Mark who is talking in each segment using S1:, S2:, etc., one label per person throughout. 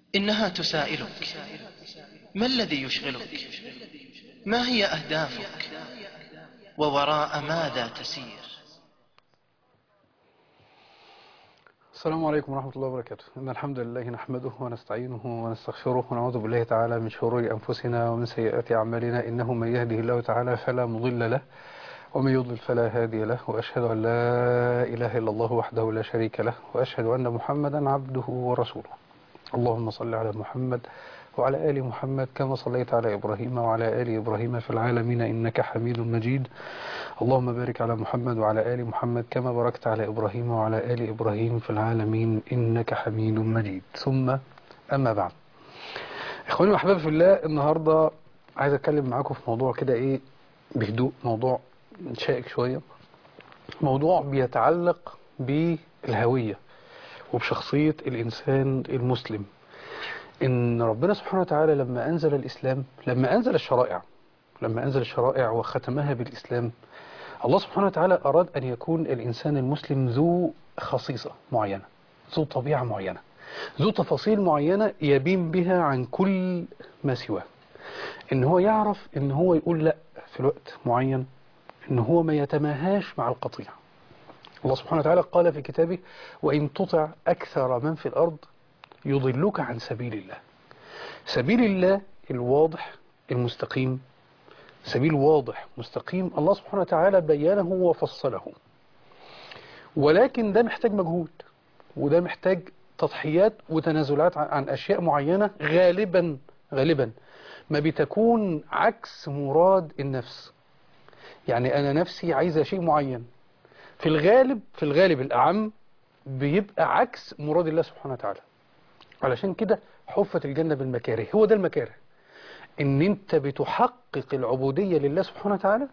S1: إنها تسائلك ما الذي يشغلك ما هي أهدافك ووراء ماذا تسير
S2: السلام عليكم ورحمة الله وبركاته إن الحمد لله نحمده ونستعينه ونستغفره ونعوذ بالله تعالى من شرور أنفسنا ومن سيئات أعمالنا إنه من يهده الله تعالى فلا مضل له ومن يضلل فلا هادي له وأشهد أن لا إله إلا الله وحده لا شريك له وأشهد أن محمدا عبده ورسوله اللهم صل على محمد وعلى آل محمد كما صليت على إبراهيم وعلى آل إبراهيم في العالمين إنك حميد مجيد اللهم بارك على محمد وعلى آل محمد كما باركت على إبراهيم وعلى آل إبراهيم في العالمين إنك حميد مجيد ثم أما بعد إخواني وأحبابي في الله النهاردة عايز أتكلم معاكم في موضوع كده إيه بهدوء موضوع شائك شوية موضوع بيتعلق بالهوية وبشخصية الإنسان المسلم إن ربنا سبحانه وتعالى لما أنزل الإسلام لما أنزل الشرائع لما أنزل الشرائع وختمها بالإسلام الله سبحانه وتعالى أراد أن يكون الإنسان المسلم ذو خصيصة معينة ذو طبيعة معينة ذو تفاصيل معينة يبين بها عن كل ما سواه إن هو يعرف إن هو يقول لا في الوقت معين إن هو ما يتماهاش مع القطيع الله سبحانه وتعالى قال في كتابه وإن تطع أكثر من في الأرض يضلك عن سبيل الله سبيل الله الواضح المستقيم سبيل واضح مستقيم الله سبحانه وتعالى بيانه وفصله ولكن ده محتاج مجهود وده محتاج تضحيات وتنازلات عن أشياء معينة غالبا غالبا ما بتكون عكس مراد النفس يعني أنا نفسي عايزة شيء معين في الغالب في الغالب الأعم بيبقى عكس مراد الله سبحانه وتعالى علشان كده حفت الجنة بالمكاره هو ده المكاره ان انت بتحقق العبودية لله سبحانه وتعالى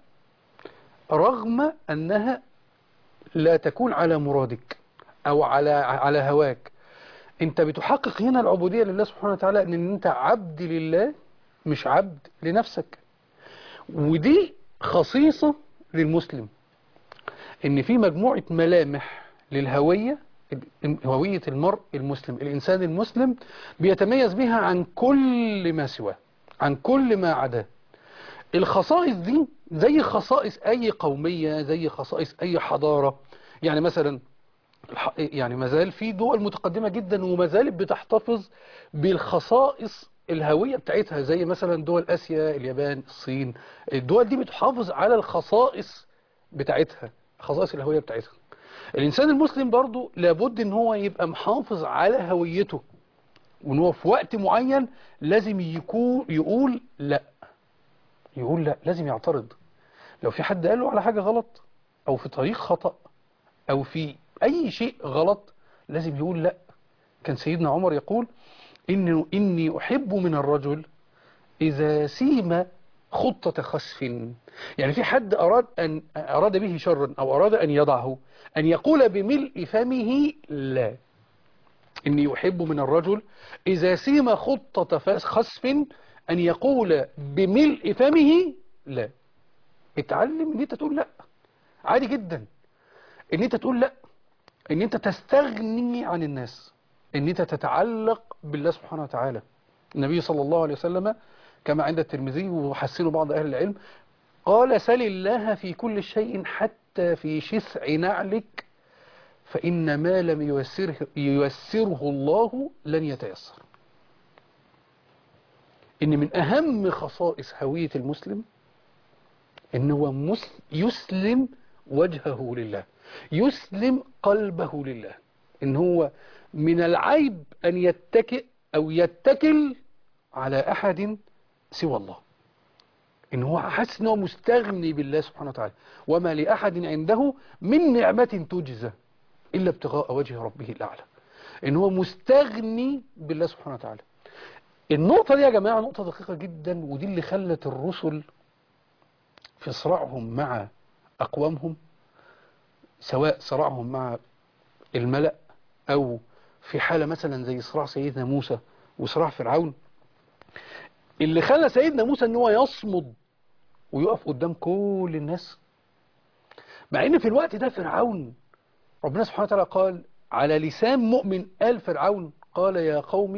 S2: رغم انها لا تكون على مرادك او على على هواك انت بتحقق هنا العبودية لله سبحانه وتعالى ان انت عبد لله مش عبد لنفسك ودي خصيصة للمسلم ان في مجموعة ملامح للهوية هوية المرء المسلم الإنسان المسلم بيتميز بها عن كل ما سواه عن كل ما عداه الخصائص دي زي خصائص أي قومية زي خصائص أي حضارة يعني مثلا يعني ما زال في دول متقدمة جدا وما زالت بتحتفظ بالخصائص الهوية بتاعتها زي مثلا دول آسيا اليابان الصين الدول دي بتحافظ على الخصائص بتاعتها خصائص الهوية بتاعتها الإنسان المسلم برضو لابد ان هو يبقى محافظ على هويته وان هو في وقت معين لازم يكون يقول لا يقول لا لازم يعترض لو في حد قال له على حاجة غلط او في طريق خطأ او في اي شيء غلط لازم يقول لا كان سيدنا عمر يقول إنه إني أحب من الرجل إذا سيم خطة خسف يعني في حد أراد, أن أراد به شرا أو أراد أن يضعه أن يقول بملء فمه لا إني أحب من الرجل إذا سيم خطة خسف أن يقول بملء فمه لا اتعلم ان انت تقول لا عادي جدا ان انت تقول لا ان انت تستغني عن الناس ان انت تتعلق بالله سبحانه وتعالى النبي صلى الله عليه وسلم كما عند الترمذي وحسنه بعض أهل العلم قال سل الله في كل شيء حتى في شسع نعلك فإن ما لم ييسره, ييسره الله لن يتيسر إن من أهم خصائص هوية المسلم إن هو مسلم يسلم وجهه لله يسلم قلبه لله إن هو من العيب أن يتكئ أو يتكل على أحد سوى الله إن هو حاسس إن هو مستغني بالله سبحانه وتعالى وما لأحد عنده من نعمة تجزى إلا ابتغاء وجه ربه الأعلى إن هو مستغني بالله سبحانه وتعالى النقطة دي يا جماعة نقطة دقيقة جدا ودي اللي خلت الرسل في صراعهم مع أقوامهم سواء صراعهم مع الملأ أو في حالة مثلا زي صراع سيدنا موسى وصراع فرعون اللي خلى سيدنا موسى ان هو يصمد ويقف قدام كل الناس مع ان في الوقت ده فرعون ربنا سبحانه وتعالى قال على لسان مؤمن آل فرعون قال يا قوم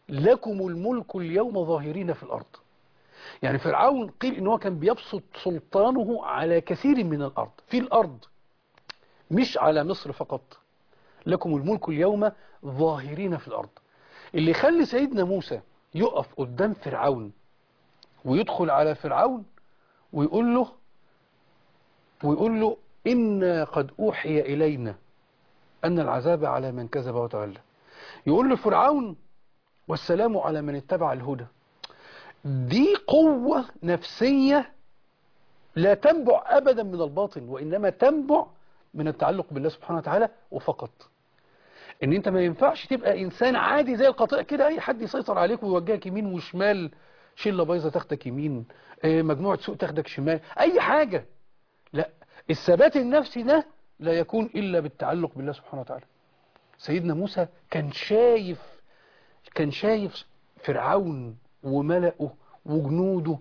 S2: لكم الملك اليوم ظاهرين في الأرض يعني فرعون قيل إن هو كان بيبسط سلطانه على كثير من الأرض في الأرض مش على مصر فقط لكم الملك اليوم ظاهرين في الأرض اللي يخلي سيدنا موسى يقف قدام فرعون ويدخل على فرعون ويقول له ويقول له إن قد أوحي إلينا أن العذاب على من كذب وتولى يقول له فرعون والسلام على من اتبع الهدى دي قوة نفسية لا تنبع أبدا من الباطن وإنما تنبع من التعلق بالله سبحانه وتعالى وفقط ان انت ما ينفعش تبقى انسان عادي زي القطيع كده اي حد يسيطر عليك ويوجهك يمين وشمال شله بايظه تاخدك يمين آه، مجموعه سوق تاخدك شمال اي حاجه لا الثبات النفسي ده لا يكون الا بالتعلق بالله سبحانه وتعالى سيدنا موسى كان شايف كان شايف فرعون وملأه وجنوده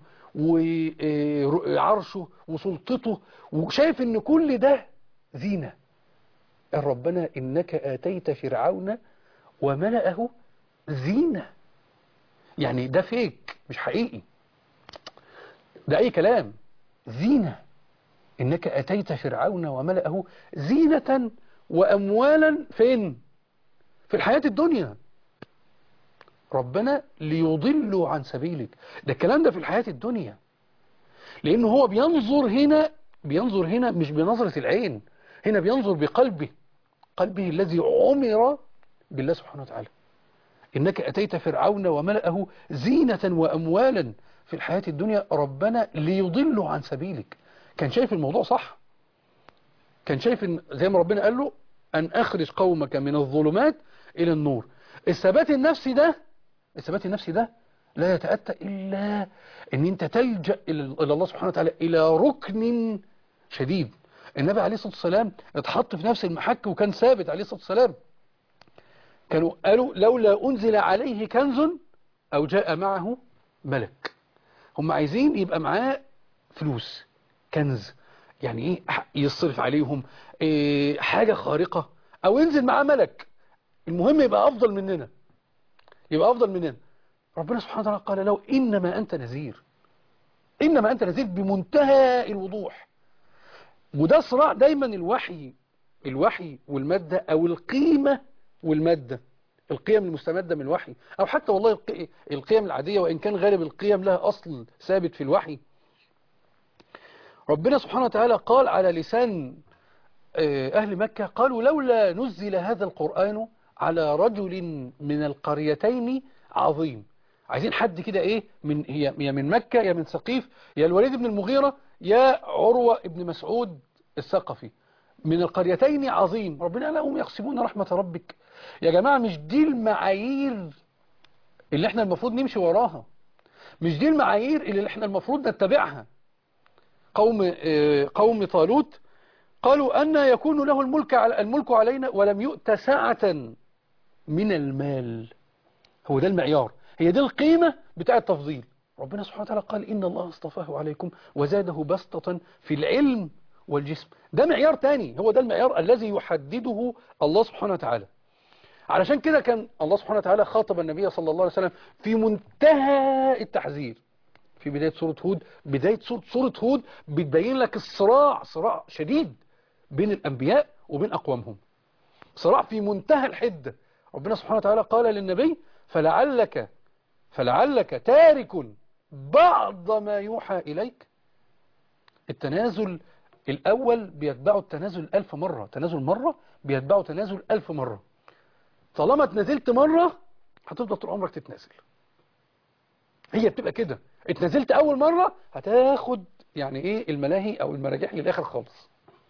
S2: وعرشه وسلطته وشايف ان كل ده زينه ربنا إنك آتيت فرعون وملأه زينة يعني ده فيك مش حقيقي ده أي كلام زينة إنك أتيت فرعون وملأه زينة وأموالا فين في الحياة الدنيا ربنا ليضلوا عن سبيلك ده الكلام ده في الحياة الدنيا لأنه هو بينظر هنا بينظر هنا مش بنظرة العين هنا بينظر بقلبه قلبه الذي عمر بالله سبحانه وتعالى إنك أتيت فرعون وملأه زينة وأموالا في الحياة الدنيا ربنا ليضلوا عن سبيلك كان شايف الموضوع صح كان شايف إن زي ما ربنا قال له أن أخرج قومك من الظلمات إلى النور الثبات النفسي ده الثبات النفسي ده لا يتأتى إلا أن أنت تلجأ إلى الله سبحانه وتعالى إلى ركن شديد النبي عليه الصلاة والسلام اتحط في نفس المحك وكان ثابت عليه الصلاة والسلام كانوا قالوا لولا أنزل عليه كنز أو جاء معه ملك هم عايزين يبقى معاه فلوس كنز يعني ايه يصرف عليهم إيه حاجة خارقة او ينزل معاه ملك المهم يبقى افضل مننا يبقى افضل مننا ربنا سبحانه وتعالى قال له انما انت نذير انما انت نذير بمنتهى الوضوح وده صراع دايما الوحي الوحي والمادة او القيمة والمادة القيم المستمدة من الوحي او حتى والله القيم العادية وان كان غالب القيم لها اصل ثابت في الوحي ربنا سبحانه وتعالى قال على لسان أهل مكة قالوا لولا نزل هذا القرآن على رجل من القريتين عظيم عايزين حد كده ايه من هي يا من مكة يا من سقيف يا الوليد بن المغيرة يا عروة بن مسعود الثقفي من القريتين عظيم ربنا قال هم يقسمون رحمة ربك يا جماعة مش دي المعايير اللي احنا المفروض نمشي وراها مش دي المعايير اللي احنا المفروض نتبعها قوم قوم طالوت قالوا أن يكون له الملك الملك علينا ولم يؤت سعة من المال هو ده المعيار هي دي القيمة بتاع التفضيل ربنا سبحانه وتعالى قال إن الله اصطفاه عليكم وزاده بسطة في العلم والجسم ده معيار تاني هو ده المعيار الذي يحدده الله سبحانه وتعالى علشان كده كان الله سبحانه وتعالى خاطب النبي صلى الله عليه وسلم في منتهى التحذير في بداية سورة هود بداية سورة هود بتبين لك الصراع صراع شديد بين الأنبياء وبين أقوامهم صراع في منتهى الحدة ربنا سبحانه وتعالى قال للنبي فلعلك فلعلك تارك بعض ما يوحى إليك التنازل الأول بيتبعه التنازل ألف مرة تنازل مرة بيتبعه تنازل ألف مرة طالما اتنازلت مرة هتفضل طول عمرك تتنازل هي بتبقى كده اتنازلت أول مرة هتاخد يعني إيه الملاهي أو المراجح للآخر خالص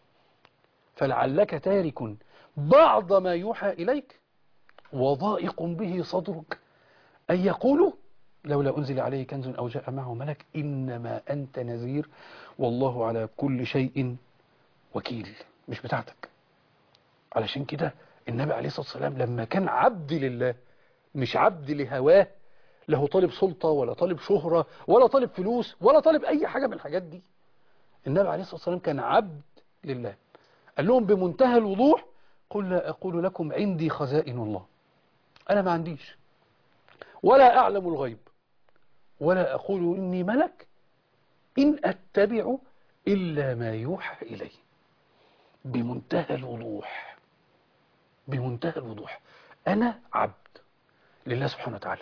S2: فلعلك تارك بعض ما يوحى إليك وضائق به صدرك أن يقولوا لولا أنزل عليه كنز أو جاء معه ملك إنما أنت نذير والله على كل شيء وكيل مش بتاعتك علشان كده النبي عليه الصلاة والسلام لما كان عبد لله مش عبد لهواه له طالب سلطة ولا طالب شهرة ولا طالب فلوس ولا طالب أي حاجة من الحاجات دي النبي عليه الصلاة والسلام كان عبد لله قال لهم بمنتهى الوضوح قل لا أقول لكم عندي خزائن الله أنا ما عنديش ولا أعلم الغيب ولا أقول إني ملك إن أتبع إلا ما يوحى إلي بمنتهى الوضوح بمنتهى الوضوح أنا عبد لله سبحانه وتعالى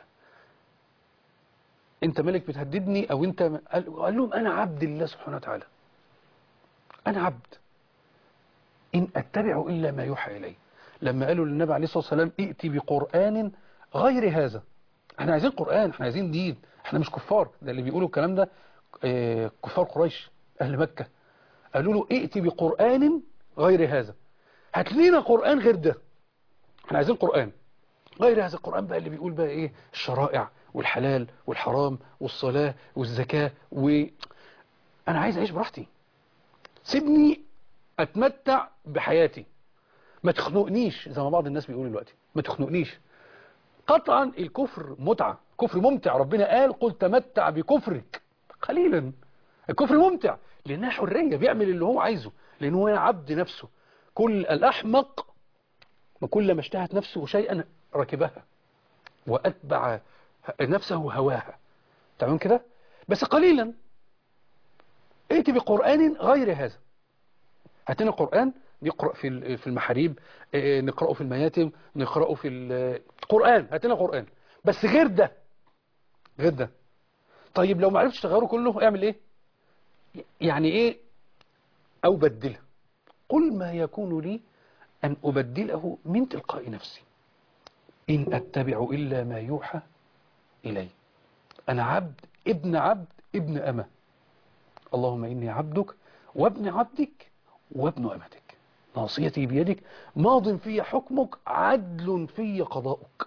S2: أنت ملك بتهددني أو أنت قال قال لهم أنا عبد لله سبحانه وتعالى أنا عبد إن أتبع إلا ما يوحى إلي لما قالوا للنبي عليه الصلاة والسلام ائتي بقرآن غير هذا احنا عايزين قرآن احنا عايزين دين احنا مش كفار ده اللي بيقولوا الكلام ده اه كفار قريش أهل مكة قالوا له ائتي بقرآن غير هذا هات لنا قرآن غير ده احنا عايزين قرآن غير هذا القرآن بقى اللي بيقول بقى ايه الشرائع والحلال والحرام والصلاة والزكاة و انا عايز اعيش براحتي سيبني اتمتع بحياتي ما تخنقنيش زي ما بعض الناس بيقولوا دلوقتي ما تخنقنيش قطعا الكفر متعة كفر ممتع ربنا قال قل تمتع بكفرك قليلا الكفر ممتع لانها حرية بيعمل اللي هو عايزه لانه هو عبد نفسه كل الأحمق وكل ما اشتهت نفسه شيئا ركبها وأتبع نفسه هواها تمام كده بس قليلا ائتي بقرآن غير هذا هاتنا قرآن نقرأ في في المحاريب نقرأه في المياتم نقرأه في القرآن هاتنا قرآن بس غير ده غير ده طيب لو ما عرفتش تغيره كله اعمل ايه يعني ايه او بدله قل ما يكون لي أن أبدله من تلقاء نفسي إن أتبع إلا ما يوحى إلي أنا عبد ابن عبد ابن أمة اللهم إني عبدك وابن عبدك وابن أمتك ناصيتي بيدك ماض في حكمك عدل في قضاؤك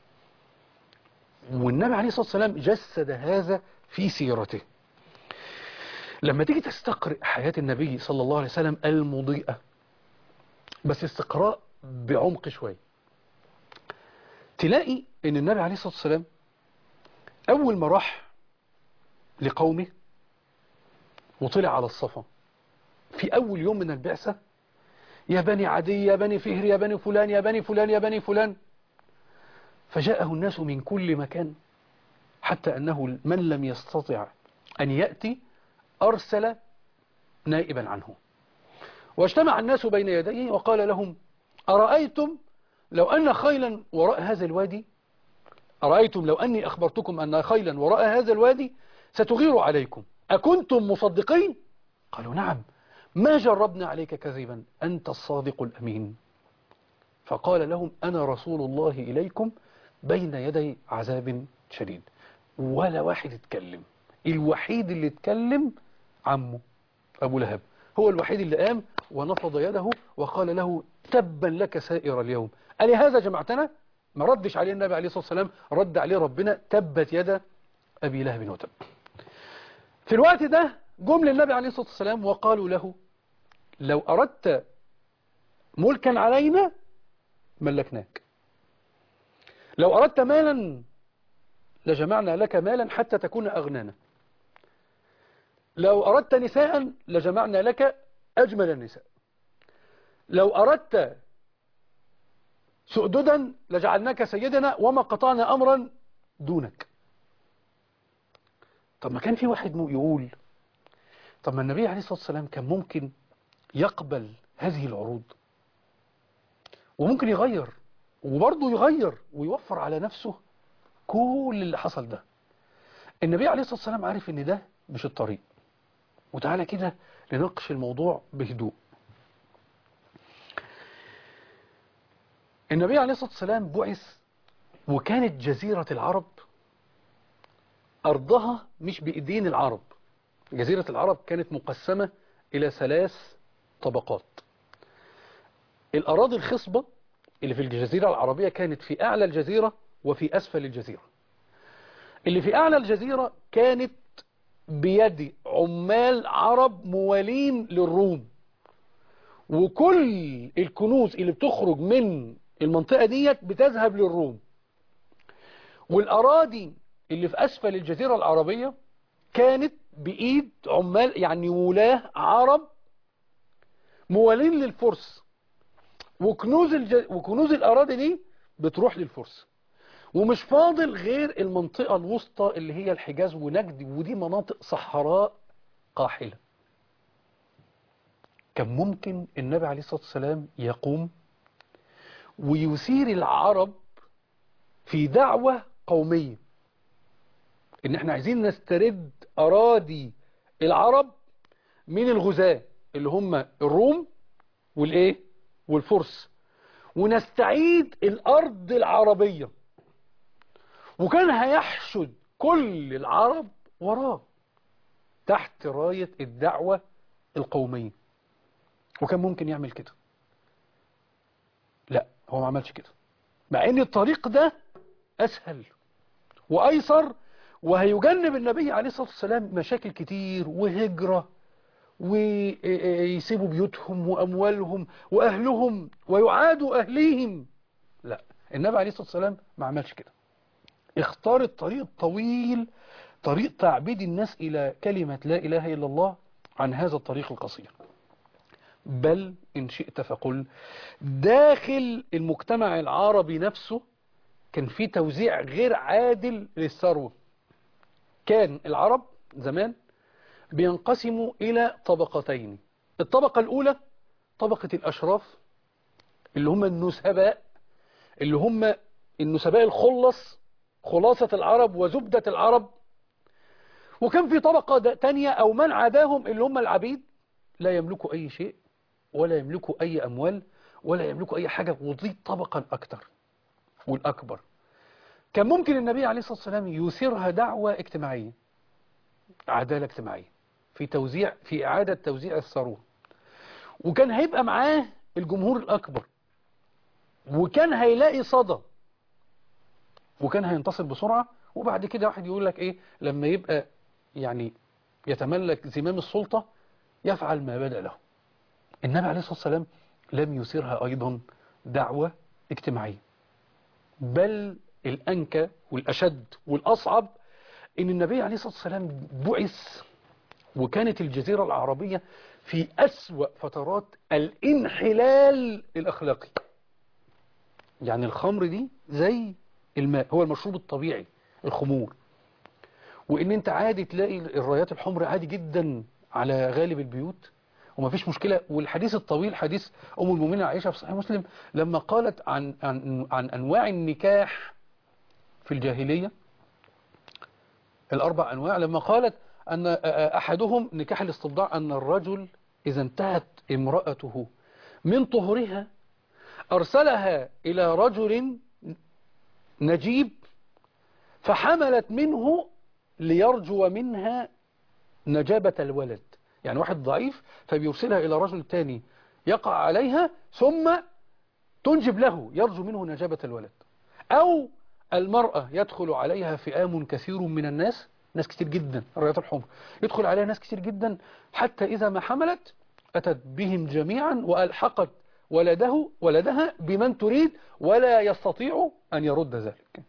S2: والنبي عليه الصلاة والسلام جسد هذا في سيرته لما تيجي تستقرئ حياة النبي صلى الله عليه وسلم المضيئة بس استقراء بعمق شوي تلاقي ان النبي عليه الصلاة والسلام اول ما راح لقومه وطلع على الصفا في اول يوم من البعثة يا بني عدي يا بني فهر يا بني فلان يا بني فلان يا بني فلان فجاءه الناس من كل مكان حتى أنه من لم يستطع أن يأتي أرسل نائبا عنه واجتمع الناس بين يديه وقال لهم أرأيتم لو أن خيلا وراء هذا الوادي أرأيتم لو أني أخبرتكم أن خيلا وراء هذا الوادي ستغير عليكم أكنتم مصدقين قالوا نعم ما جربنا عليك كذبا أنت الصادق الأمين فقال لهم أنا رسول الله إليكم بين يدي عذاب شديد ولا واحد اتكلم الوحيد اللي اتكلم عمه أبو لهب هو الوحيد اللي قام ونفض يده وقال له تبا لك سائر اليوم ألي هذا جمعتنا ما ردش عليه النبي عليه الصلاة والسلام رد عليه ربنا تبت يد أبي لهب وتب في الوقت ده جم للنبي عليه الصلاة والسلام وقالوا له لو أردت ملكا علينا ملكناك لو أردت مالا لجمعنا لك مالا حتى تكون أغنانا لو أردت نساء لجمعنا لك أجمل النساء لو أردت سؤددا لجعلناك سيدنا وما قطعنا أمرا دونك طب ما كان في واحد يقول طب ما النبي عليه الصلاة والسلام كان ممكن يقبل هذه العروض وممكن يغير وبرضه يغير ويوفر على نفسه كل اللي حصل ده النبي عليه الصلاة والسلام عارف ان ده مش الطريق وتعالى كده نناقش الموضوع بهدوء النبي عليه الصلاة والسلام بعث وكانت جزيرة العرب أرضها مش بإيدين العرب جزيرة العرب كانت مقسمة إلى ثلاث طبقات الأراضي الخصبة اللي في الجزيرة العربية كانت في أعلى الجزيرة وفي أسفل الجزيرة اللي في أعلى الجزيرة كانت بيد عمال عرب موالين للروم وكل الكنوز اللي بتخرج من المنطقة ديت بتذهب للروم والأراضي اللي في أسفل الجزيرة العربية كانت بإيد عمال يعني ولاة عرب موالين للفرس وكنوز, الج... وكنوز الأراضي دي بتروح للفرس ومش فاضل غير المنطقة الوسطى اللي هي الحجاز ونجد ودي مناطق صحراء قاحلة كان ممكن النبي عليه الصلاة والسلام يقوم ويثير العرب في دعوة قومية ان احنا عايزين نسترد اراضي العرب من الغزاة اللي هم الروم والايه والفرس ونستعيد الارض العربية وكان هيحشد كل العرب وراه تحت راية الدعوة القومية وكان ممكن يعمل كده لا هو ما عملش كده مع ان الطريق ده اسهل وايسر وهيجنب النبي عليه الصلاة والسلام مشاكل كتير وهجرة ويسيبوا بيوتهم وأموالهم وأهلهم ويعادوا أهليهم لا النبي عليه الصلاة والسلام ما عملش كده اختار الطريق الطويل طريق تعبيد الناس إلى كلمة لا إله إلا الله عن هذا الطريق القصير بل إن شئت فقل داخل المجتمع العربي نفسه كان في توزيع غير عادل للثروة كان العرب زمان بينقسموا إلى طبقتين الطبقة الأولى طبقة الأشراف اللي هم النسباء اللي هم النسباء الخلص خلاصة العرب وزبدة العرب وكان في طبقة تانية أو من عداهم اللي هم العبيد لا يملكوا أي شيء ولا يملكوا أي أموال ولا يملكوا أي حاجة ودي طبقة أكتر والأكبر كان ممكن النبي عليه الصلاة والسلام يثيرها دعوة اجتماعية عدالة اجتماعية في توزيع في إعادة توزيع الثروة وكان هيبقى معاه الجمهور الأكبر وكان هيلاقي صدى وكان هينتصر بسرعة وبعد كده واحد يقول لك إيه لما يبقى يعني يتملك زمام السلطة يفعل ما بدأ له النبي عليه الصلاة والسلام لم يثيرها أيضا دعوة اجتماعية بل الأنكى والأشد والأصعب إن النبي عليه الصلاة والسلام بعث وكانت الجزيرة العربية في أسوأ فترات الانحلال الأخلاقي يعني الخمر دي زي الماء هو المشروب الطبيعي الخمور وإن أنت عادي تلاقي الرايات الحمر عادي جدا على غالب البيوت وما فيش مشكلة والحديث الطويل حديث أم المؤمنين عائشة في صحيح مسلم لما قالت عن, عن, عن أنواع النكاح في الجاهلية الأربع أنواع لما قالت أن أحدهم نكاح الاستبضاع أن الرجل إذا انتهت امرأته من طهرها أرسلها إلى رجل نجيب فحملت منه ليرجو منها نجابة الولد يعني واحد ضعيف فبيرسلها إلى رجل تاني يقع عليها ثم تنجب له يرجو منه نجابة الولد أو المرأة يدخل عليها فئام كثير من الناس ناس كتير جدا الرياض الحمر يدخل عليها ناس كتير جدا حتى إذا ما حملت أتت بهم جميعا وألحقت ولده ولدها بمن تريد ولا يستطيع أن يرد ذلك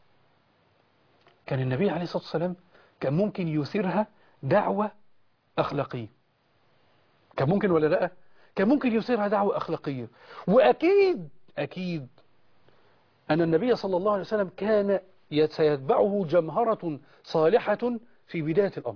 S2: كان النبي عليه الصلاة والسلام كان ممكن يثيرها دعوة أخلاقية كان ممكن ولا لا كان ممكن يثيرها دعوة أخلاقية وأكيد أكيد أن النبي صلى الله عليه وسلم كان سيتبعه جمهرة صالحة في بداية الأمر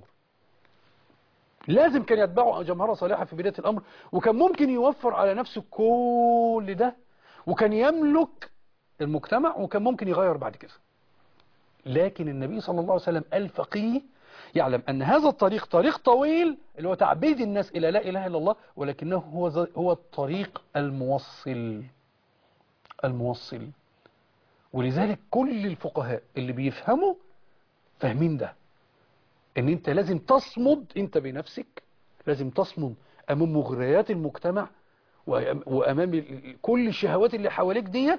S2: لازم كان يتبعه جمهرة صالحة في بداية الأمر وكان ممكن يوفر على نفسه كل ده وكان يملك المجتمع وكان ممكن يغير بعد كده لكن النبي صلى الله عليه وسلم الفقيه يعلم أن هذا الطريق طريق طويل اللي هو تعبيد الناس إلى لا إله إلا الله ولكنه هو هو الطريق الموصل الموصل ولذلك كل الفقهاء اللي بيفهموا فاهمين ده ان انت لازم تصمد انت بنفسك لازم تصمد امام مغريات المجتمع وامام كل الشهوات اللي حواليك ديت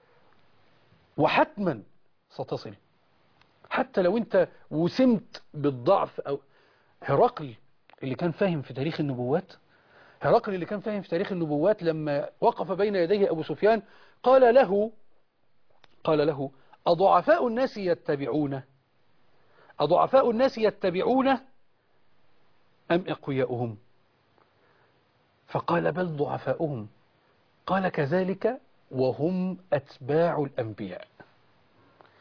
S2: وحتما ستصل حتى لو انت وسمت بالضعف او هرقل اللي كان فاهم في تاريخ النبوات هرقل اللي كان فاهم في تاريخ النبوات لما وقف بين يديه ابو سفيان قال له قال له أضعفاء الناس يتبعون أضعفاء الناس يتبعون أم أقوياؤهم فقال بل ضعفاؤهم قال كذلك وهم أتباع الأنبياء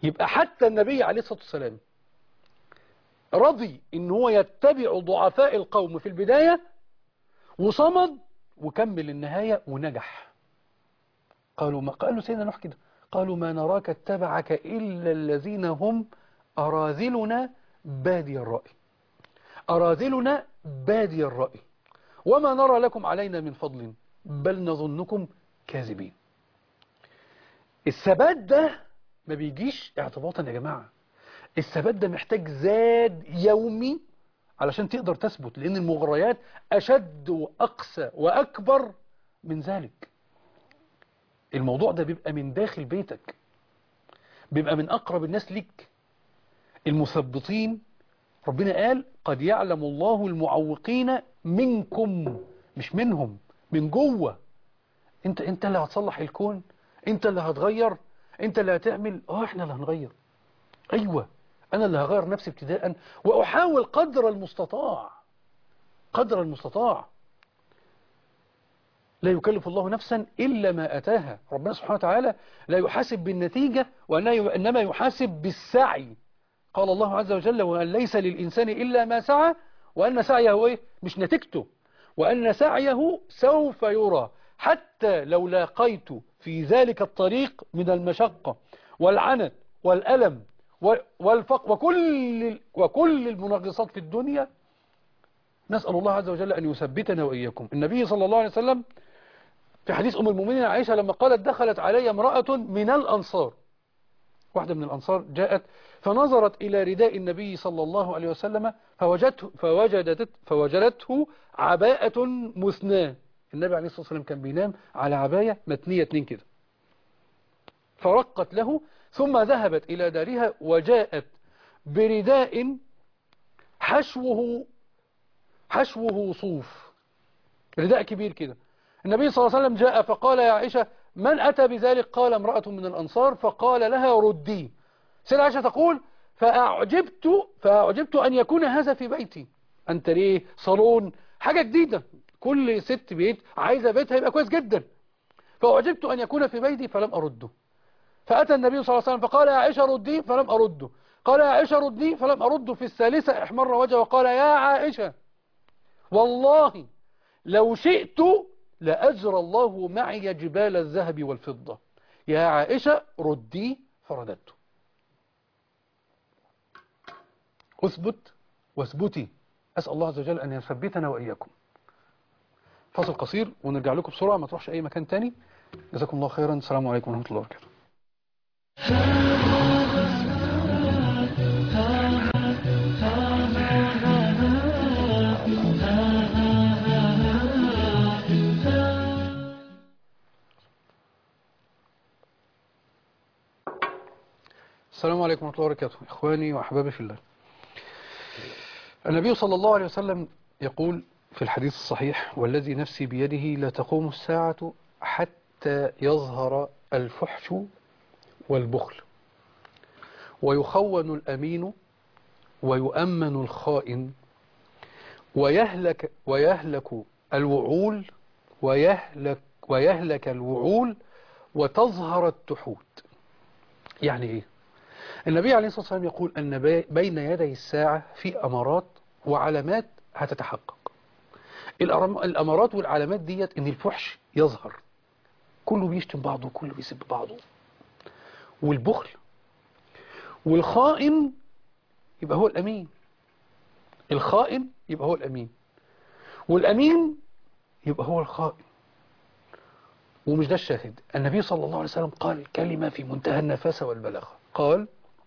S2: يبقى حتى النبي عليه الصلاة والسلام رضي ان هو يتبع ضعفاء القوم في البداية وصمد وكمل النهاية ونجح قالوا ما قالوا سيدنا نوح كده قالوا ما نراك اتبعك إلا الذين هم أراذلنا بادي الرأي أراذلنا بادي الرأي وما نرى لكم علينا من فضل بل نظنكم كاذبين الثبات ده ما بيجيش اعتباطا يا جماعة الثبات ده محتاج زاد يومي علشان تقدر تثبت لأن المغريات أشد وأقسى وأكبر من ذلك الموضوع ده بيبقى من داخل بيتك بيبقى من أقرب الناس ليك المثبطين ربنا قال قد يعلم الله المعوقين منكم مش منهم من جوه انت انت اللي هتصلح الكون انت اللي هتغير انت اللي هتعمل اه احنا اللي هنغير ايوه انا اللي هغير نفسي ابتداء واحاول قدر المستطاع قدر المستطاع لا يكلف الله نفسا إلا ما أتاها ربنا سبحانه وتعالى لا يحاسب بالنتيجة وإنما يحاسب بالسعي قال الله عز وجل وأن ليس للإنسان إلا ما سعى وأن سعيه إيه؟ مش نتيجته وأن سعيه سوف يرى حتى لو لاقيت في ذلك الطريق من المشقة والعنت والألم والفقر وكل, وكل المنغصات في الدنيا نسأل الله عز وجل أن يثبتنا وإياكم النبي صلى الله عليه وسلم في حديث أم المؤمنين عائشة لما قالت دخلت علي امرأة من الأنصار واحدة من الأنصار جاءت فنظرت إلى رداء النبي صلى الله عليه وسلم فوجدته, فوجدت فوجدته عباءة مثناة النبي عليه الصلاة والسلام كان بينام على عباية متنية اتنين كده فرقت له ثم ذهبت إلى دارها وجاءت برداء حشوه حشوه صوف رداء كبير كده النبي صلى الله عليه وسلم جاء فقال يا عائشة من أتى بذلك قال امرأة من الأنصار فقال لها ردي سيدة عائشة تقول فأعجبت, فأعجبت أن يكون هذا في بيتي أنت ليه صالون حاجة جديدة كل ست بيت عايزة بيتها يبقى كويس جدا فأعجبت أن يكون في بيتي فلم أرده فأتى النبي صلى الله عليه وسلم فقال يا عائشة ردي فلم أرده قال يا عائشة ردي فلم أرده في الثالثة احمر وجهه وقال يا عائشة والله لو شئت لأجرى الله معي جبال الذهب والفضة يا عائشة ردي فرددته أثبت واثبتي أسأل الله عز وجل أن يثبتنا وإياكم فاصل قصير ونرجع لكم بسرعة ما تروحش أي مكان تاني جزاكم الله خيرا السلام عليكم ورحمة الله وبركاته السلام عليكم ورحمة الله وبركاته إخواني وأحبابي في الله النبي صلى الله عليه وسلم يقول في الحديث الصحيح والذي نفسي بيده لا تقوم الساعة حتى يظهر الفحش والبخل ويخون الأمين ويؤمن الخائن ويهلك, ويهلك الوعول ويهلك, ويهلك الوعول وتظهر التحوت يعني ايه النبي عليه الصلاة والسلام يقول أن بين يدي الساعة في أمارات وعلامات هتتحقق الأمارات والعلامات ديت أن الفحش يظهر كله بيشتم بعضه وكله بيسب بعضه والبخل والخائن يبقى هو الأمين الخائن يبقى هو الأمين والأمين يبقى هو الخائن ومش ده الشاهد النبي صلى الله عليه وسلم قال كلمة في منتهى النفاسة والبلاغة قال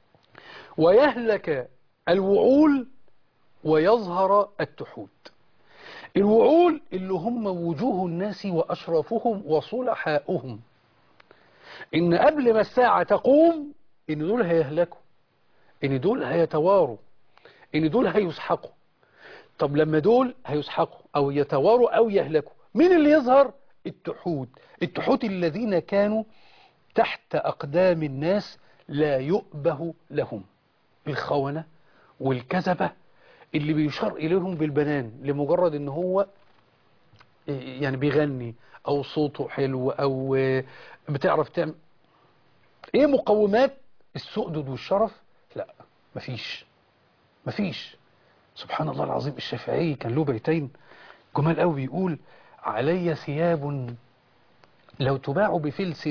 S2: ويهلك الوعول ويظهر التحوت الوعول اللي هم وجوه الناس وأشرافهم وصلحاؤهم إن قبل ما الساعة تقوم إن دول هيهلكوا إن دول هيتواروا إن دول هيسحقوا طب لما دول هيسحقوا أو يتواروا أو يهلكوا مين اللي يظهر التحوت التحوت الذين كانوا تحت أقدام الناس لا يؤبه لهم الخونة والكذبة اللي بيشار إليهم بالبنان لمجرد ان هو يعني بيغني او صوته حلو او بتعرف تعمل ايه مقومات السؤدد والشرف لا مفيش مفيش سبحان الله العظيم الشافعي كان له بيتين جمال قوي بيقول علي ثياب لو تباع بفلس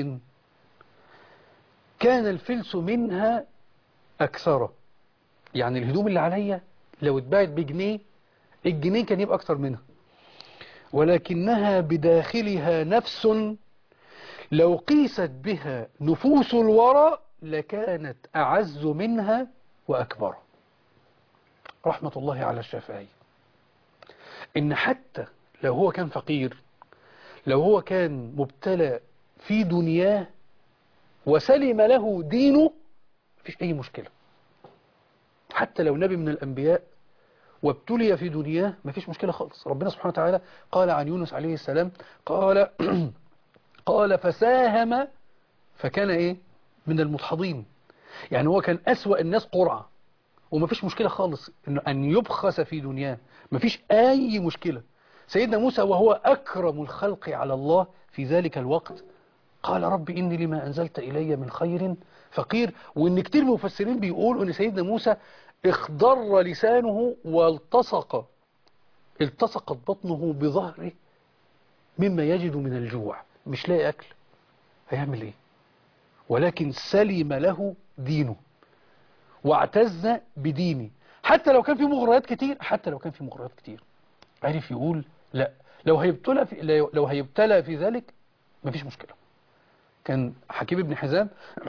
S2: كان الفلس منها أكثر يعني الهدوم اللي عليا لو اتباعت بجنيه الجنيه كان يبقى أكثر منها ولكنها بداخلها نفس لو قيست بها نفوس الورى لكانت أعز منها وأكبر رحمة الله على الشافعي إن حتى لو هو كان فقير لو هو كان مبتلى في دنياه وسلم له دينه مفيش أي مشكلة حتى لو نبي من الأنبياء وابتلي في دنياه مفيش مشكلة خالص ربنا سبحانه وتعالى قال عن يونس عليه السلام قال قال فساهم فكان إيه من المدحضين يعني هو كان أسوأ الناس قرعة ومفيش مشكلة خالص إنه أن يبخس في دنياه مفيش أي مشكلة سيدنا موسى وهو أكرم الخلق على الله في ذلك الوقت قال رب إني لما أنزلت إلي من خير فقير وإن كتير مفسرين بيقولوا إن سيدنا موسى اخضر لسانه والتصق التصقت بطنه بظهره مما يجد من الجوع مش لاقي أكل هيعمل إيه ولكن سلم له دينه واعتز بدينه حتى لو كان في مغريات كتير حتى لو كان في مغريات كتير عرف يقول لا لو هيبتلى في لو هيبتلى في ذلك مفيش مشكلة كان حكيم بن حزام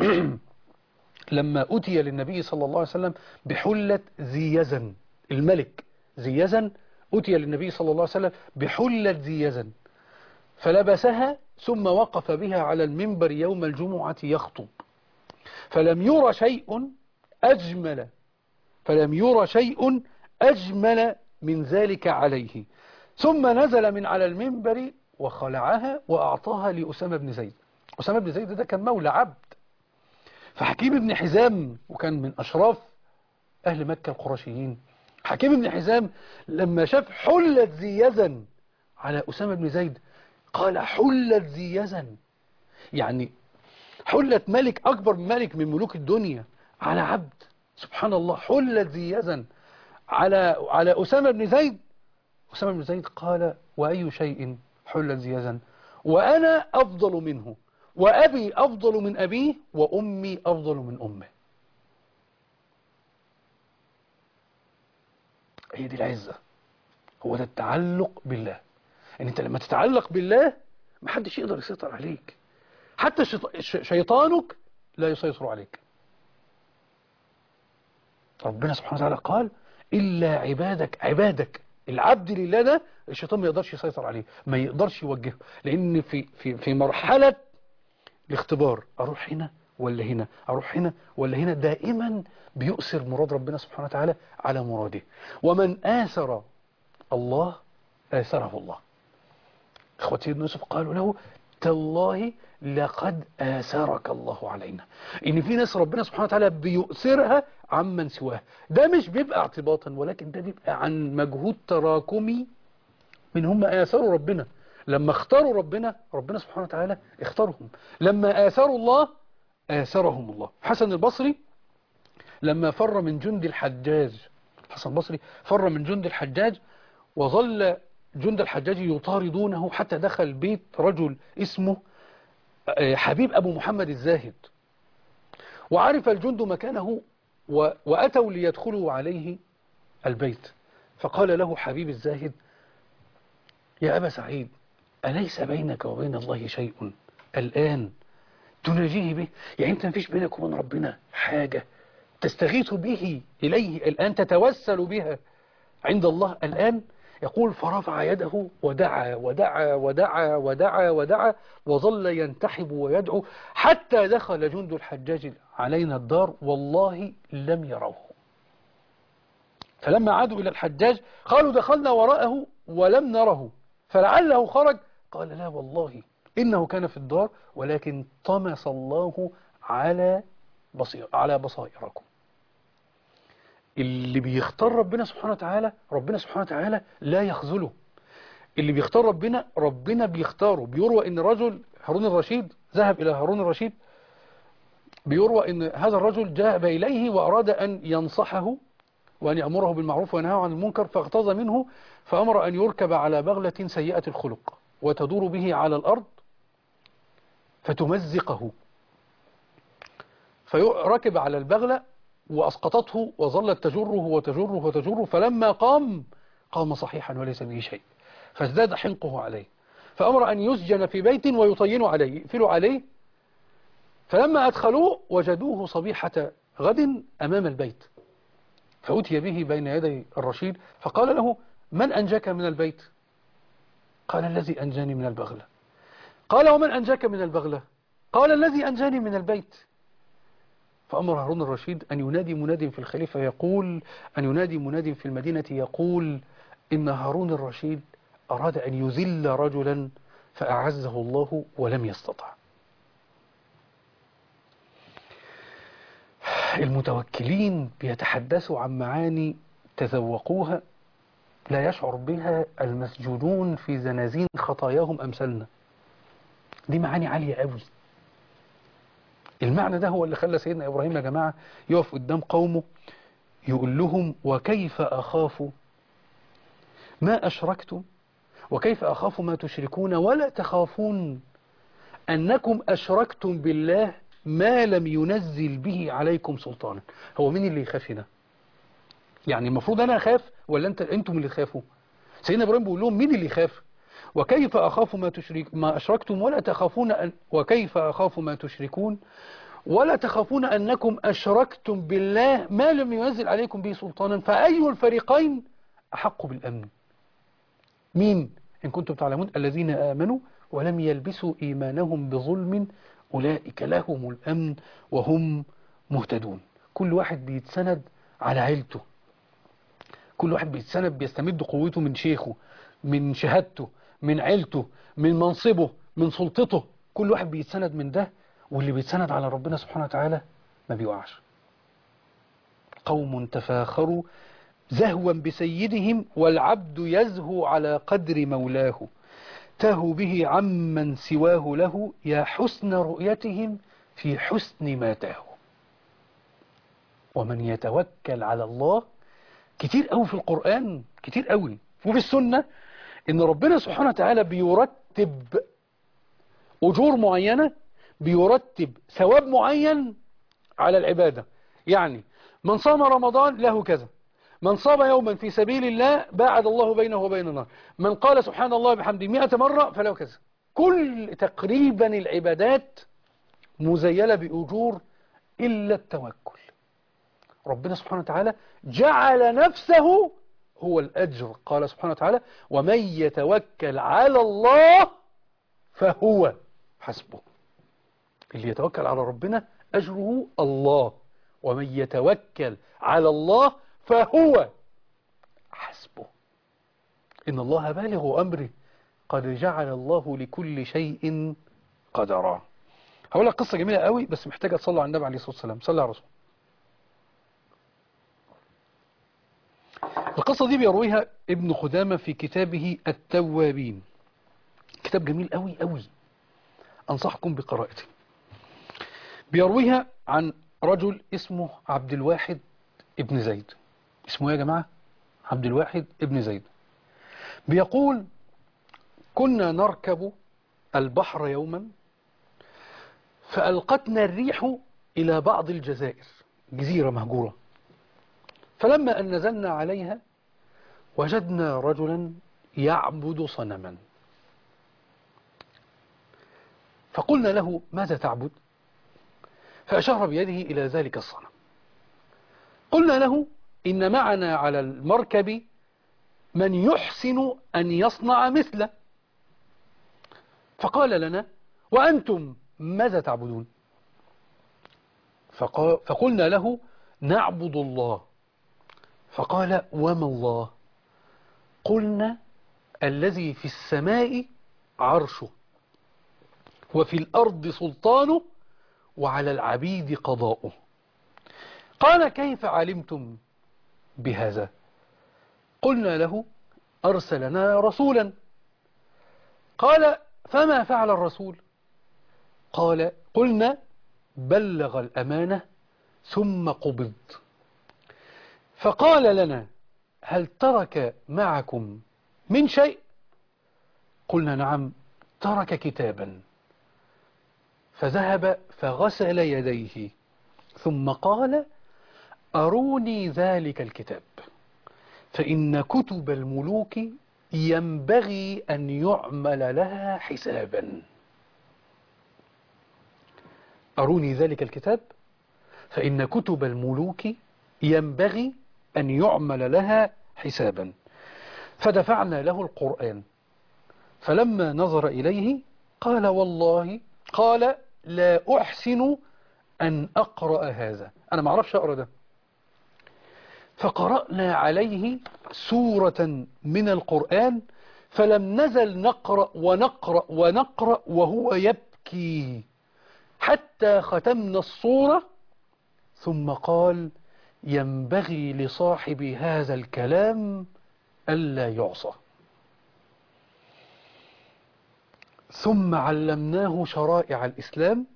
S2: لما أتي للنبي صلى الله عليه وسلم بحلة ذي يزن الملك ذي يزن أتي للنبي صلى الله عليه وسلم بحلة ذي يزن فلبسها ثم وقف بها على المنبر يوم الجمعة يخطب فلم يرى شيء أجمل فلم يرى شيء أجمل من ذلك عليه ثم نزل من على المنبر وخلعها وأعطاها لأسامة بن زيد أسامة بن زيد ده كان مولى عبد فحكيم بن حزام وكان من أشراف أهل مكة القرشيين حكيم بن حزام لما شاف حلة ذي يزن على أسامة بن زيد قال حلة ذي يزن يعني حلة ملك أكبر ملك من ملوك الدنيا على عبد سبحان الله حلة ذي يزن على على أسامة بن زيد أسامة بن زيد قال وأي شيء حلة ذي يزن وأنا أفضل منه وأبي أفضل من أبيه وأمي أفضل من أمه هي دي العزة هو ده التعلق بالله ان انت لما تتعلق بالله محدش يقدر يسيطر عليك حتى شيطانك لا يسيطر عليك ربنا سبحانه وتعالى قال إلا عبادك عبادك العبد لله ده الشيطان ما يقدرش يسيطر عليه ما يقدرش يوجهه لأن في, في, في مرحلة الاختبار أروح هنا ولا هنا أروح هنا ولا هنا دائما بيؤثر مراد ربنا سبحانه وتعالى على مراده ومن آثر الله آثره الله إخوة سيدنا يوسف قالوا له تالله لقد آثرك الله علينا إن في ناس ربنا سبحانه وتعالى بيؤثرها عمن سواه ده مش بيبقى اعتباطا ولكن ده بيبقى عن مجهود تراكمي من هم آثروا ربنا لما اختاروا ربنا ربنا سبحانه وتعالى اختارهم لما آثروا الله آثرهم الله حسن البصري لما فر من جند الحجاج حسن البصري فر من جند الحجاج وظل جند الحجاج يطاردونه حتى دخل بيت رجل اسمه حبيب أبو محمد الزاهد وعرف الجند مكانه وأتوا ليدخلوا عليه البيت فقال له حبيب الزاهد يا أبا سعيد أليس بينك وبين الله شيء الآن تناجيه به يعني أنت مفيش بينك وبين ربنا حاجة تستغيث به إليه الآن تتوسل بها عند الله الآن يقول فرفع يده ودعا ودعا ودعا ودعا ودعا وظل ينتحب ويدعو حتى دخل جند الحجاج علينا الدار والله لم يروه فلما عادوا إلى الحجاج قالوا دخلنا وراءه ولم نره فلعله خرج قال لا والله إنه كان في الدار ولكن طمس الله على بصير على بصائركم اللي بيختار ربنا سبحانه وتعالى ربنا سبحانه وتعالى لا يخذله اللي بيختار ربنا ربنا بيختاره بيروى ان رجل هارون الرشيد ذهب الى هارون الرشيد بيروى ان هذا الرجل جاء إليه وأراد أن ينصحه وأن يأمره بالمعروف وينهاه عن المنكر فاغتاظ منه فأمر أن يركب على بغلة سيئة الخلق وتدور به على الأرض فتمزقه فركب على البغلة وأسقطته وظلت تجره وتجره وتجره فلما قام قام صحيحا وليس به شيء فازداد حنقه عليه فأمر أن يسجن في بيت ويطين عليه يقفلوا عليه فلما أدخلوه وجدوه صبيحة غد أمام البيت فأتي به بين يدي الرشيد فقال له من أنجاك من البيت قال الذي أنجاني من البغلة قال ومن أنجاك من البغلة قال الذي أنجاني من البيت فأمر هارون الرشيد أن ينادي مناد في الخليفة يقول أن ينادي مناد في المدينة يقول إن هارون الرشيد أراد أن يذل رجلا فأعزه الله ولم يستطع المتوكلين بيتحدثوا عن معاني تذوقوها لا يشعر بها المسجونون في زنازين خطاياهم أمثالنا دي معاني عالية قوي المعنى ده هو اللي خلى سيدنا إبراهيم يا جماعة يقف قدام قومه يقول لهم وكيف أخاف ما أشركتم وكيف أخاف ما تشركون ولا تخافون أنكم أشركتم بالله ما لم ينزل به عليكم سلطانا هو مين اللي يخاف هنا يعني المفروض أنا أخاف ولا أنت أنتم اللي تخافوا سيدنا إبراهيم بيقول لهم مين اللي يخاف وكيف أخاف ما تشرك ما أشركتم ولا تخافون أن وكيف أخاف ما تشركون ولا تخافون أنكم أشركتم بالله ما لم ينزل عليكم به سلطانا فأي الفريقين أحق بالأمن مين إن كنتم تعلمون الذين آمنوا ولم يلبسوا إيمانهم بظلم أولئك لهم الأمن وهم مهتدون كل واحد بيتسند على عيلته كل واحد بيتسند بيستمد قوته من شيخه من شهادته من عيلته من منصبه من سلطته كل واحد بيتسند من ده واللي بيتسند على ربنا سبحانه وتعالى ما بيوقعش قوم تفاخروا زهوا بسيدهم والعبد يزهو على قدر مولاه تهوا به عمن سواه له يا حسن رؤيتهم في حسن ما تاهوا ومن يتوكل على الله كتير قوي في القرآن كتير قوي وفي السنة ان ربنا سبحانه وتعالى بيرتب اجور معينة بيرتب ثواب معين على العبادة يعني من صام رمضان له كذا من صام يوما في سبيل الله باعد الله بينه وبين النار من قال سبحان الله بحمده مئة مرة فله كذا كل تقريبا العبادات مزيلة بأجور إلا التوكل ربنا سبحانه وتعالى جعل نفسه هو الأجر قال سبحانه وتعالى ومن يتوكل على الله فهو حسبه اللي يتوكل على ربنا أجره الله ومن يتوكل على الله فهو حسبه إن الله بالغ أمره قد جعل الله لكل شيء قدرا هقول لك قصة جميلة قوي بس محتاجة تصلوا على النبي عليه الصلاة والسلام صلى على الرسول القصة دي بيرويها ابن خدامة في كتابه التوابين كتاب جميل قوي قوي أنصحكم بقراءته بيرويها عن رجل اسمه عبد الواحد ابن زيد اسمه يا جماعة عبد الواحد ابن زيد بيقول كنا نركب البحر يوما فألقتنا الريح إلى بعض الجزائر جزيرة مهجورة فلما أن نزلنا عليها وجدنا رجلا يعبد صنما فقلنا له ماذا تعبد فأشار بيده إلى ذلك الصنم قلنا له إن معنا على المركب من يحسن أن يصنع مثله فقال لنا وأنتم ماذا تعبدون فقلنا له نعبد الله فقال وما الله قلنا الذي في السماء عرشه وفي الأرض سلطانه وعلى العبيد قضاؤه قال كيف علمتم بهذا قلنا له أرسلنا رسولا قال فما فعل الرسول قال قلنا بلغ الأمانة ثم قبض فقال لنا هل ترك معكم من شيء قلنا نعم ترك كتابا فذهب فغسل يديه ثم قال أروني ذلك الكتاب فإن كتب الملوك ينبغي أن يعمل لها حسابا أروني ذلك الكتاب فإن كتب الملوك ينبغي أن يعمل لها حسابا فدفعنا له القرآن فلما نظر إليه قال والله قال لا أحسن أن أقرأ هذا أنا ما أعرفش أقرأ ده فقرأنا عليه سورة من القرآن فلم نزل نقرأ ونقرأ ونقرأ وهو يبكي حتى ختمنا الصورة ثم قال ينبغي لصاحب هذا الكلام ألا يعصى ثم علمناه شرائع الإسلام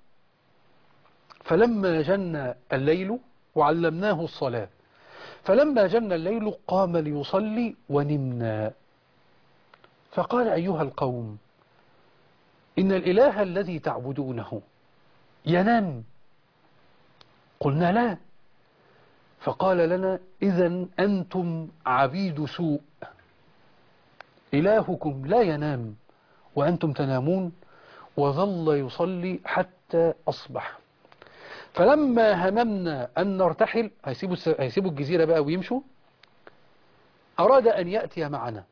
S2: فلما جن الليل وعلمناه الصلاة فلما جن الليل قام ليصلي ونمنا فقال أيها القوم إن الإله الذي تعبدونه ينام قلنا لا فقال لنا إذا أنتم عبيد سوء إلهكم لا ينام وأنتم تنامون وظل يصلي حتى أصبح فلما هممنا أن نرتحل هيسيبوا, هيسيبوا الجزيرة بقى ويمشوا أراد أن يأتي معنا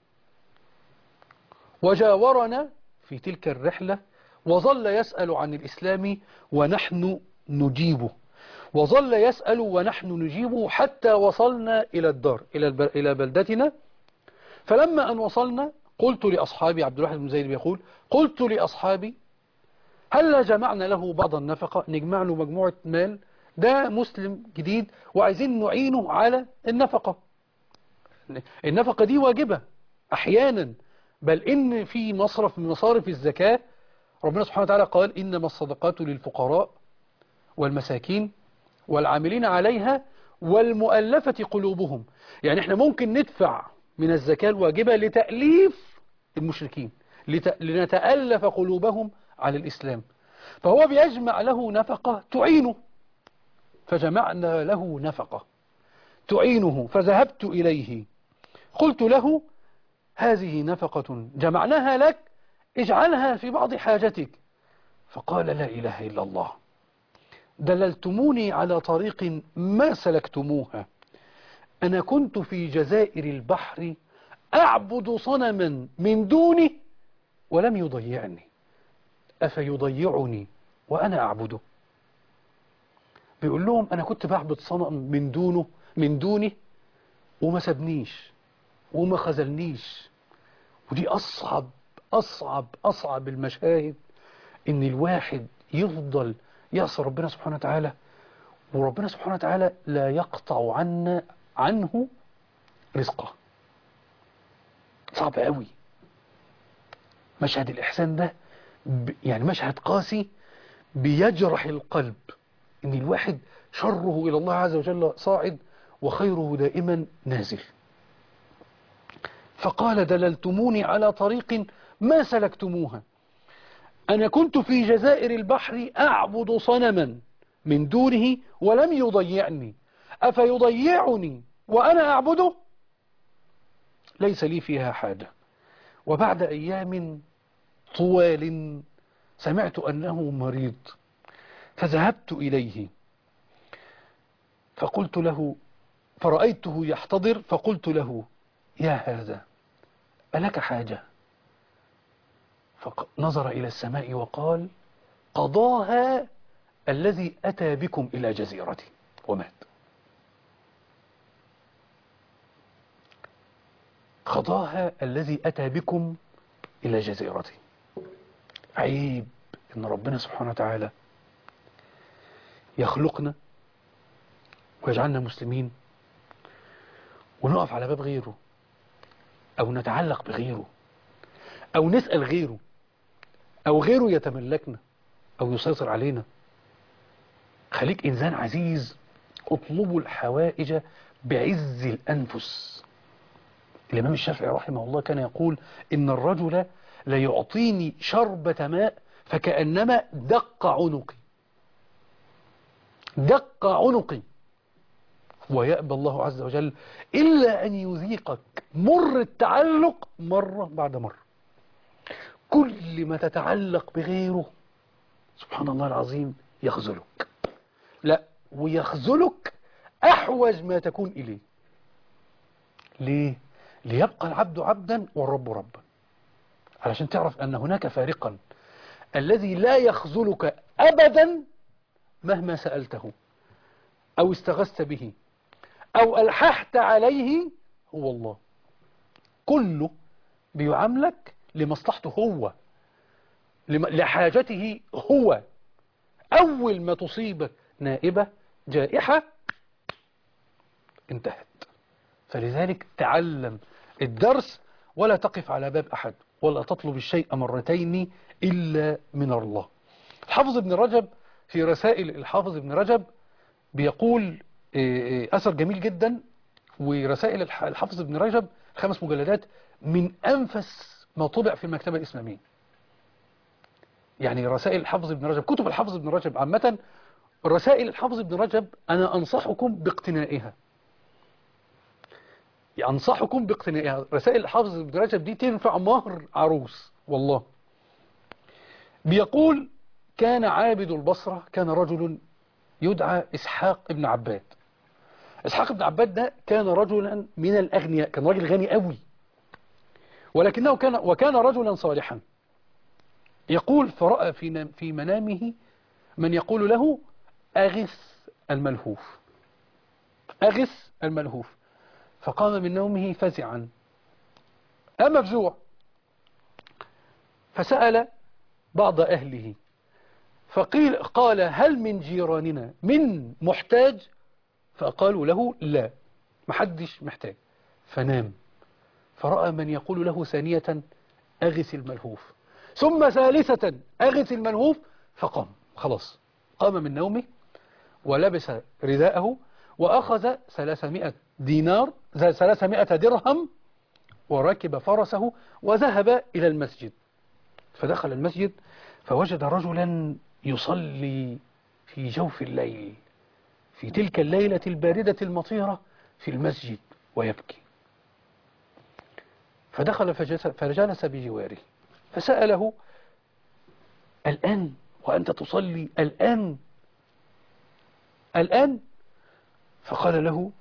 S2: وجاورنا في تلك الرحلة وظل يسأل عن الإسلام ونحن نجيبه وظل يسأل ونحن نجيبه حتى وصلنا إلى الدار إلى بلدتنا فلما أن وصلنا قلت لأصحابي عبد الواحد بن زيد بيقول قلت لأصحابي هل جمعنا له بعض النفقة نجمع له مجموعة مال ده مسلم جديد وعايزين نعينه على النفقة النفقة دي واجبة أحيانا بل إن في مصرف من مصارف الزكاة ربنا سبحانه وتعالى قال إنما الصدقات للفقراء والمساكين والعاملين عليها والمؤلفة قلوبهم يعني احنا ممكن ندفع من الزكاة الواجبة لتأليف المشركين لنتألف قلوبهم على الإسلام فهو بيجمع له نفقة تعينه فجمعنا له نفقة تعينه فذهبت إليه قلت له هذه نفقة جمعناها لك اجعلها في بعض حاجتك فقال لا إله إلا الله دللتموني على طريق ما سلكتموها أنا كنت في جزائر البحر أعبد صنما من دونه ولم يضيعني أفيضيعني وأنا أعبده بيقول لهم أنا كنت بعبد صنم من دونه من دوني وما سابنيش وما خذلنيش ودي أصعب أصعب أصعب المشاهد إن الواحد يفضل يعصى ربنا سبحانه وتعالى وربنا سبحانه وتعالى لا يقطع عنا عنه رزقه صعب قوي مشهد الإحسان ده يعني مشهد قاسي بيجرح القلب إن الواحد شره إلى الله عز وجل صاعد وخيره دائما نازل فقال دللتموني على طريق ما سلكتموها أنا كنت في جزائر البحر أعبد صنما من دونه ولم يضيعني أفيضيعني وأنا أعبده ليس لي فيها حاجة وبعد أيام طوال سمعت أنه مريض فذهبت إليه فقلت له فرأيته يحتضر فقلت له يا هذا ألك حاجة فنظر إلى السماء وقال قضاها الذي أتى بكم إلى جزيرتي ومات قضاها الذي أتى بكم إلى جزيرتي عيب إن ربنا سبحانه وتعالى يخلقنا ويجعلنا مسلمين ونقف على باب غيره أو نتعلق بغيره أو نسأل غيره أو غيره يتملكنا أو يسيطر علينا خليك إنسان عزيز اطلبوا الحوائج بعز الأنفس الإمام الشافعي رحمه الله كان يقول إن الرجل ليعطيني شربة ماء فكأنما دق عنقي دق عنقي ويأبى الله عز وجل إلا أن يذيقك مر التعلق مرة بعد مرة كل ما تتعلق بغيره سبحان الله العظيم يخذلك لا ويخذلك أحوج ما تكون إليه ليه؟ ليبقى العبد عبدا والرب ربا علشان تعرف أن هناك فارقا الذي لا يخذلك أبدا مهما سألته أو استغثت به أو ألححت عليه هو الله كله بيعاملك لمصلحته هو لم- لحاجته هو أول ما تصيبك نائبة جائحة انتهت فلذلك تعلم الدرس ولا تقف على باب أحد ولا تطلب الشيء مرتين إلا من الله الحافظ ابن رجب في رسائل الحافظ ابن رجب بيقول إيه، إيه، أثر جميل جدا ورسائل الح- الحافظ ابن رجب خمس مجلدات من أنفس ما طبع في المكتبة الإسلامية يعني رسائل الحافظ ابن رجب كتب الحافظ ابن رجب عامة رسائل الحافظ ابن رجب أنا أنصحكم باقتنائها أنصحكم باقتنائها رسائل الحافظ ابن رجب دي تنفع مهر عروس والله بيقول كان عابد البصرة كان رجل يدعى إسحاق ابن عباد إسحاق ابن عباد ده كان رجلا من الأغنياء كان راجل غني قوي ولكنه كان وكان رجلا صالحا يقول فرأى في نام- في منامه من يقول له أغث الملهوف أغث الملهوف فقام من نومه فزعا أم مفزوع فسأل بعض أهله فقيل قال هل من جيراننا من محتاج فقالوا له لا محدش محتاج فنام فرأى من يقول له ثانية أغث الملهوف ثم ثالثة أغث الملهوف فقام خلاص قام من نومه ولبس رداءه وأخذ 300 دينار 300 درهم وركب فرسه وذهب إلى المسجد فدخل المسجد فوجد رجلا يصلي في جوف الليل في تلك الليلة الباردة المطيرة في المسجد ويبكي فدخل فجلس, فجلس بجواره فسأله الآن وأنت تصلي الآن الآن فقال له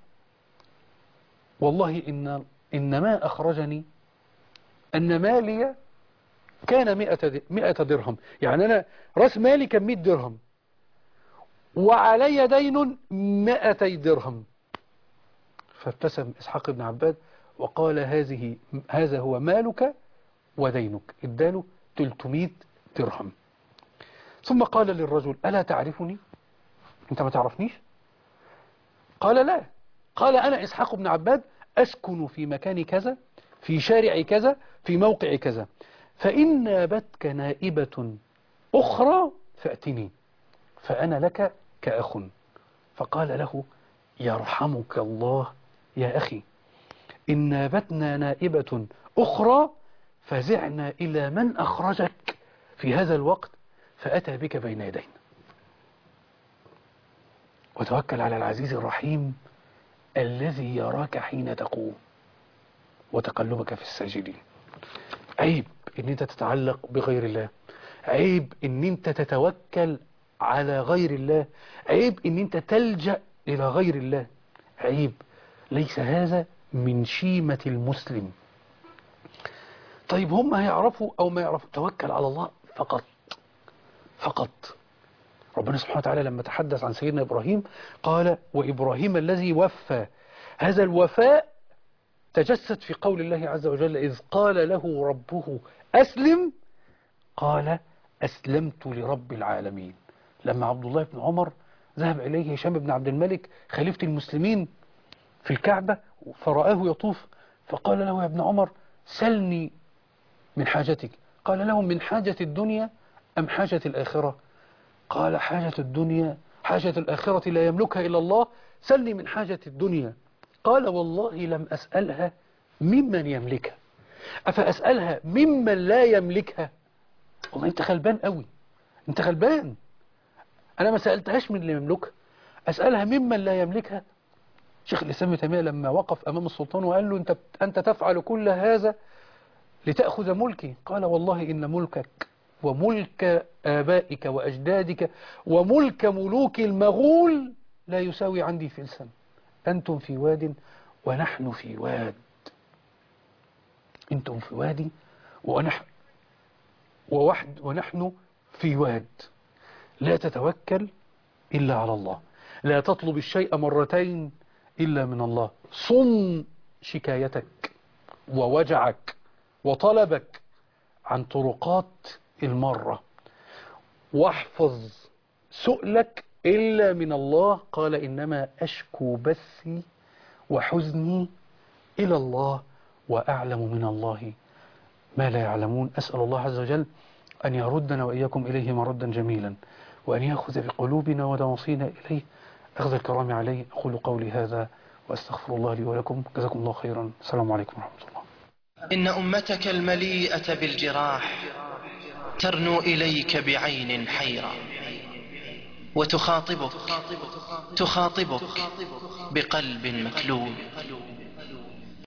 S2: والله إن, إن ما أخرجني أن مالي كان مئة, مئة درهم يعني أنا رأس مالي كان مئة درهم وعلي دين مئتي درهم فابتسم إسحاق بن عباد وقال هذه هذا هو مالك ودينك اداله 300 درهم ثم قال للرجل ألا تعرفني أنت ما تعرفنيش قال لا قال أنا إسحاق بن عباد أسكن في مكان كذا في شارع كذا في موقع كذا فإن نابتك نائبة أخرى فأتني فأنا لك كأخ فقال له يرحمك الله يا أخي إن نابتنا نائبة أخرى فزعنا إلى من أخرجك في هذا الوقت فأتى بك بين يدينا وتوكل على العزيز الرحيم الذي يراك حين تقوم وتقلبك في الساجدين عيب ان انت تتعلق بغير الله عيب ان انت تتوكل على غير الله عيب ان انت تلجأ الى غير الله عيب ليس هذا من شيمة المسلم طيب هم هيعرفوا او ما يعرفوا توكل على الله فقط فقط ربنا سبحانه وتعالى لما تحدث عن سيدنا إبراهيم قال وإبراهيم الذي وفى هذا الوفاء تجسد في قول الله عز وجل إذ قال له ربه أسلم قال أسلمت لرب العالمين لما عبد الله بن عمر ذهب إليه هشام بن عبد الملك خليفة المسلمين في الكعبة فرآه يطوف فقال له يا ابن عمر سلني من حاجتك قال له من حاجة الدنيا أم حاجة الآخرة قال حاجة الدنيا حاجة الآخرة لا يملكها إلا الله سلني من حاجة الدنيا قال والله لم أسألها ممن يملكها أفأسألها ممن لا يملكها والله أنت غلبان قوي أنت غلبان أنا ما سألتهاش من اللي يملكها أسألها ممن لا يملكها شيخ الإسلام ابن تيمية لما وقف أمام السلطان وقال له أنت, أنت تفعل كل هذا لتأخذ ملكي قال والله إن ملكك وملك آبائك وأجدادك وملك ملوك المغول لا يساوي عندي فلسا أنتم في واد ونحن في واد أنتم في وادي ونحن ووحد ونحن في واد لا تتوكل إلا على الله لا تطلب الشيء مرتين إلا من الله صم شكايتك ووجعك وطلبك عن طرقات المرة واحفظ سؤلك إلا من الله قال إنما أشكو بثي وحزني إلى الله وأعلم من الله ما لا يعلمون أسأل الله عز وجل أن يردنا وإياكم إليه مردا جميلا وأن يأخذ بقلوبنا ونواصينا إليه أخذ الكرام عليه أقول قولي هذا وأستغفر الله لي ولكم جزاكم الله خيرا السلام عليكم ورحمة الله
S1: إن أمتك المليئة بالجراح ترنو إليك بعين حيرة وتخاطبك تخاطبك بقلب مكلوب